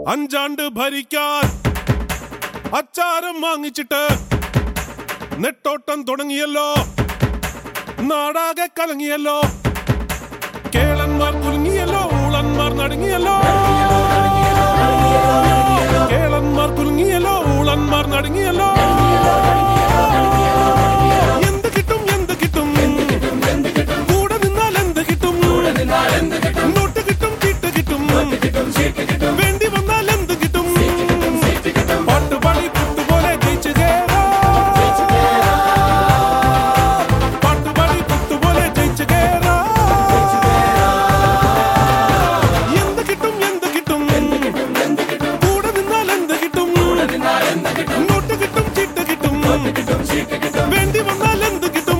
അഞ്ചാണ്ട് ഭരിക്കാൻ അച്ചാരം വാങ്ങിച്ചിട്ട് നെട്ടോട്ടം തുടങ്ങിയല്ലോ നാടാകെ കലങ്ങിയല്ലോ കേളന്മാർ കുലുങ്ങിയല്ലോ ഊളന്മാർ നടുങ്ങിയല്ലോ കേളന്മാർ കുലുങ്ങിയല്ലോ ഊളന്മാർ നടുങ്ങിയല്ലോ എന്ത് കിട്ടും എന്ത് കിട്ടും കൂടെ നിന്നാൽ എന്ത് കിട്ടും നോട്ട് കിട്ടും ചീട്ട് കിട്ടും വേണ്ടി വന്നാൽ എന്ത് കിട്ടും പാട്ടുപാടി പുത്തുപോലെ ജയിച്ചു കേറാം പാട്ടുപാടി പുത്തുപോലെ ജയിച്ചു കേറാം എന്ത് കിട്ടും എന്ത് കിട്ടും കൂടെ നിന്നാൽ എന്ത് കിട്ടും നോട്ട് കിട്ടും ചീട്ട് കിട്ടും വേണ്ടി വന്നാൽ എന്ത് കിട്ടും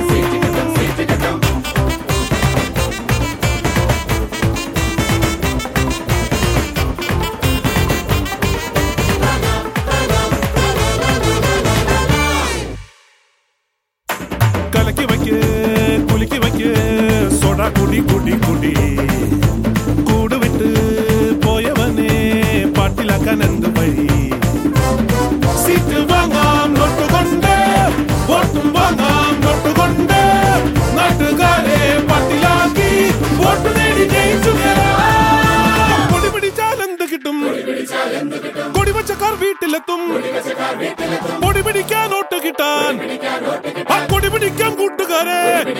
കലക്കി വയ്ക്ക് കുലുക്കി വയ്ക്ക് സോഡ കുടി കുടി കുടി കൂട് വിട്ട് പോയവനെ പാട്ടിലാക്കാൻ എന്ത് വഴി സീറ്റ് വാങ്ങാം നോട്ടുകൊണ്ട് വോട്ടും വാങ്ങാം നോട്ടുകൊണ്ട് നാട്ടുകാരെ പാട്ടിലാക്കി വോട്ട് നേടി ജയിച്ചു കയറാം. കൊടി പിടിച്ചാൽ എന്ത് കിട്ടും കൊടി വച്ചക്കാർ വീട്ടിലെത്തും കൊടി പിടിക്കാൻ വോട്ട് കിട്ടാൻ ആ കൊടി പിടിക്കാൻ കൂട്ടുകാരെ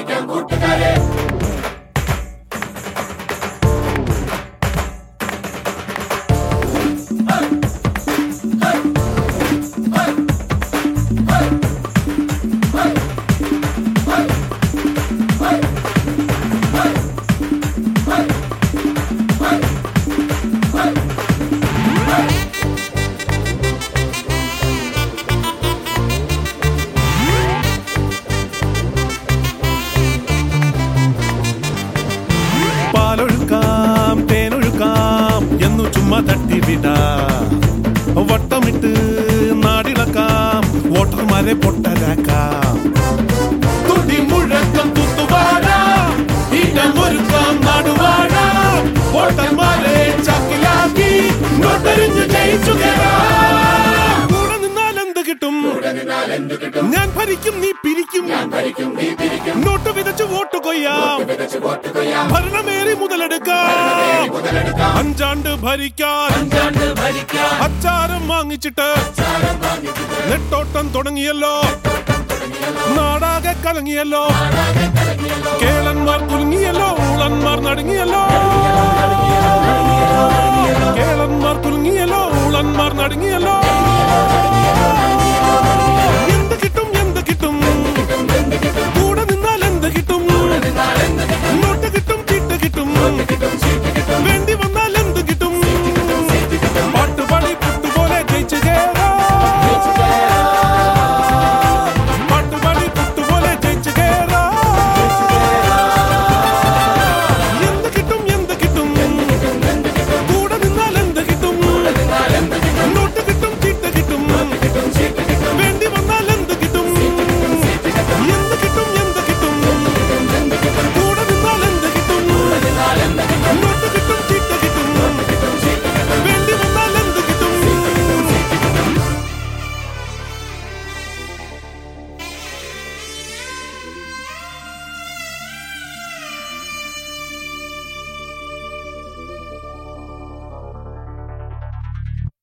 പാലൊഴുക്കാം തേനൊഴുക്കാം എന്നു ചുമ്മാ തട്ടിവിടാ വട്ടമിട്ട് നാടിളക്കാം വോട്ടർമാരെ പൊട്ടരാക്കാം തുടി മുഴക്കം തുത്തുവാഴാം ഇടമൊരുക്കാം നാടുവാഴാം വോട്ടർമാരെ ചക്കിലാക്കി നോട്ടെറിഞ്ഞ് ജയിച്ചു കയറാം കൂടെ നിന്നാൽ എന്ത് കിട്ടും ഞാൻ ഭരിക്കും നീ പിരിക്കും നോട്ട് വിതച്ച് വോട്ട് കൊയ്യാം ഭരണമേറി മുതലെടുക്കാം അഞ്ചാണ്ട് ഭരിക്കാൻ അച്ചാരം വാങ്ങിച്ചിട്ട് നെട്ടോട്ടം തുടങ്ങിയല്ലോ നാടാകെ കലങ്ങിയല്ലോ കേളന്മാർ കുലുങ്ങിയല്ലോ ഊളന്മാർ നടുങ്ങിയല്ലോ കേളന്മാർ കുലുങ്ങിയല്ലോ ഊളന്മാർ നടുങ്ങിയല്ലോ